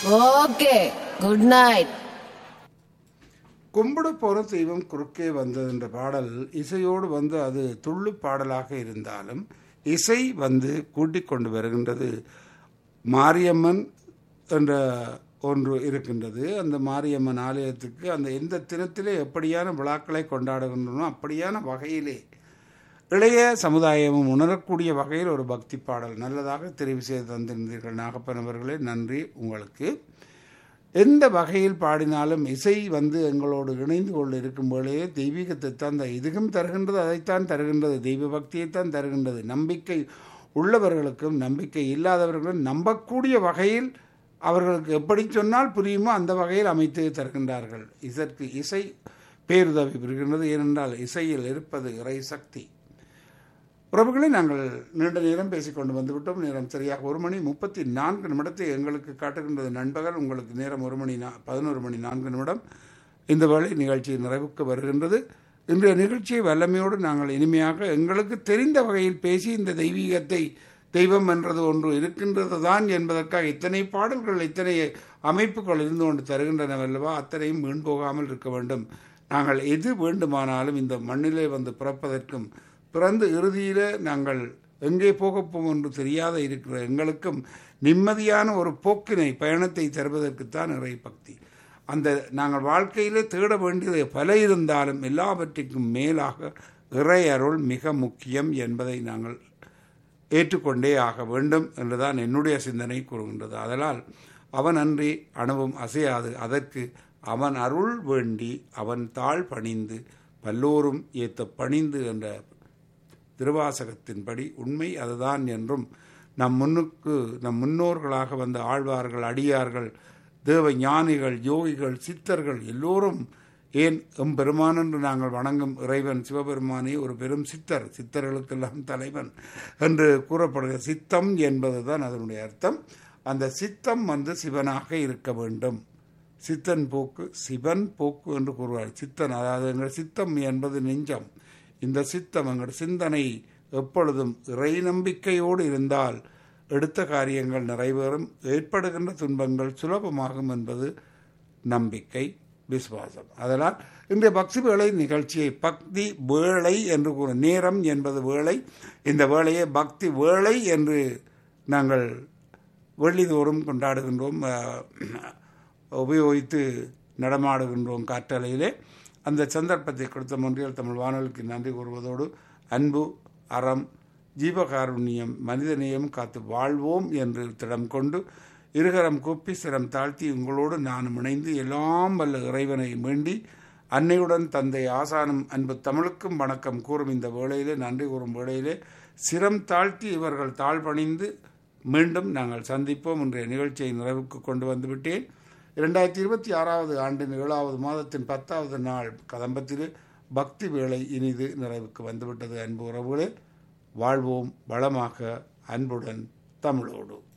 okay good night கும்பிட போற தெய்வம் குறுக்கே வந்தது என்ற பாடல் இசையோடு வந்து அது துள்ளு பாடலாக இருந்தாலும் இசை வந்து கூட்டிக் கொண்டு வருகின்றது மாரியம்மன் என்ற ஒன்று இருக்கின்றது அந்த மாரியம்மன் ஆலயத்துக்கு அந்த எந்த தினத்திலே எப்படியான விழாக்களை கொண்டாடுகின்றனோ அப்படியான வகையிலே இளைய சமுதாயமும் உணரக்கூடிய வகையில் ஒரு பக்தி பாடல் நல்லதாக தெரிவு செய்து தந்திருந்தீர்கள் நாகப்பன் அவர்களே நன்றி உங்களுக்கு எந்த வகையில் பாடினாலும் இசை வந்து எங்களோடு இணைந்து கொண்டு இருக்கும் பொழுதே தெய்வீகத்தை தான் த- இதுவும் தருகின்றது அதைத்தான் தருகின்றது தெய்வ பக்தியைத்தான் தருகின்றது நம்பிக்கை உள்ளவர்களுக்கும் நம்பிக்கை இல்லாதவர்களும் நம்பக்கூடிய வகையில் அவர்களுக்கு எப்படி சொன்னால் புரியுமோ அந்த வகையில் அமைத்து தருகின்றார்கள் இதற்கு இசை பேருதவி பெறுகின்றது ஏனென்றால் இசையில் இருப்பது இறை சக்தி உறவுகளை நாங்கள் நீண்ட நேரம் பேசிக்கொண்டு வந்துவிட்டோம் நேரம் சரியாக ஒரு மணி முப்பத்தி நான்கு நிமிடத்தை எங்களுக்கு காட்டுகின்றது நண்பகல் உங்களுக்கு நேரம் ஒரு மணி நா- பதினோரு மணி நான்கு நிமிடம் இந்த வேளை நிகழ்ச்சி நிறைவுக்கு வருகின்றது இன்றைய நிகழ்ச்சியை வல்லமையோடு நாங்கள் இனிமையாக எங்களுக்கு தெரிந்த வகையில் பேசி இந்த தெய்வீகத்தை தெய்வம் என்றது ஒன்று இருக்கின்றது தான் என்பதற்காக இத்தனை பாடல்கள் இத்தனை அமைப்புகள் இருந்து கொண்டு தருகின்றனவல்லவா அத்தனையும் வீண் போகாமல் இருக்க வேண்டும் நாங்கள் எது வேண்டுமானாலும் இந்த மண்ணிலே வந்து பிறப்பதற்கும் பிறந்து இறுதியிலே நாங்கள் எங்கே போகப் போவோம் என்று தெரியாத இருக்கிற எங்களுக்கும் நிம்மதியான ஒரு போக்கினை பயணத்தை தருவதற்குத்தான் இறை பக்தி அந்த நாங்கள் வாழ்க்கையிலே தேட வேண்டியது பல இருந்தாலும் எல்லாவற்றிற்கும் மேலாக இறை அருள் மிக முக்கியம் என்பதை நாங்கள் ஏற்றுக்கொண்டே ஆக வேண்டும் என்றுதான் என்னுடைய சிந்தனை கூறுகின்றது அதனால் அவன் அன்றி அணுவும் அசையாது அதற்கு அவன் அருள் வேண்டி அவன் தாழ் பணிந்து பல்லோரும் ஏத்த பணிந்து என்ற திருவாசகத்தின்படி உண்மை அதுதான் என்றும் நம் முன்னுக்கு நம் முன்னோர்களாக வந்த ஆழ்வார்கள் அடியார்கள் தேவ ஞானிகள் யோகிகள் சித்தர்கள் எல்லோரும் ஏன் எம்பெருமான் என்று நாங்கள் வணங்கும் இறைவன் சிவபெருமானே ஒரு பெரும் சித்தர் சித்தர்களுக்கெல்லாம் தலைவன் என்று கூறப்படுகிற சித்தம் என்பதுதான் அதனுடைய அர்த்தம் அந்த சித்தம் வந்து சிவனாக இருக்க வேண்டும் சித்தன் போக்கு சிவன் போக்கு என்று கூறுவார் சித்தன் அதாவது எங்கள் சித்தம் என்பது நெஞ்சம் இந்த சித்தம் எங்கள் சிந்தனை எப்பொழுதும் இறை நம்பிக்கையோடு இருந்தால் எடுத்த காரியங்கள் நிறைவேறும் ஏற்படுகின்ற துன்பங்கள் சுலபமாகும் என்பது நம்பிக்கை விசுவாசம் அதனால் இன்றைய பக்தி வேளை நிகழ்ச்சியை பக்தி வேளை என்று கூற நேரம் என்பது வேளை இந்த வேளையை பக்தி வேளை என்று நாங்கள் வெள்ளிதோறும் கொண்டாடுகின்றோம் அஹ், உபயோகித்து நடமாடுகின்றோம் காற்றலையிலே அந்த சந்தர்ப்பத்தை கொடுத்த மொன்றியல் தமிழ் வானொலிக்கு நன்றி கூறுவதோடு அன்பு அறம் ஜீவகாருண்யம் மனிதநேயம் காத்து வாழ்வோம் என்று திடம் கொண்டு இருகரம் கூப்பி சிரம் தாழ்த்தி உங்களோடு நானும் இணைந்து எல்லாம் வல்ல இறைவனை வேண்டி அன்னையுடன் தந்தை ஆசானும் அன்பு தமிழுக்கும் வணக்கம் கூறும் இந்த வேளையிலே நன்றி கூறும் வேளையிலே சிரம் தாழ்த்தி இவர்கள் தாழ்பணிந்து மீண்டும் நாங்கள் சந்திப்போம் இன்றைய நிகழ்ச்சியை நிறைவுக்கு கொண்டு வந்து விட்டேன் இரண்டாயிரத்தி இருபத்தி ஆறாவது ஆண்டின் ஏழாவது மாதத்தின் பத்தாவது நாள் கதம்பத்திலே பக்தி வேளை இனிது நிறைவுக்கு வந்துவிட்டது அன்பு உறவுகளே வாழ்வோம் வளமாக அன்புடன் தமிழோடு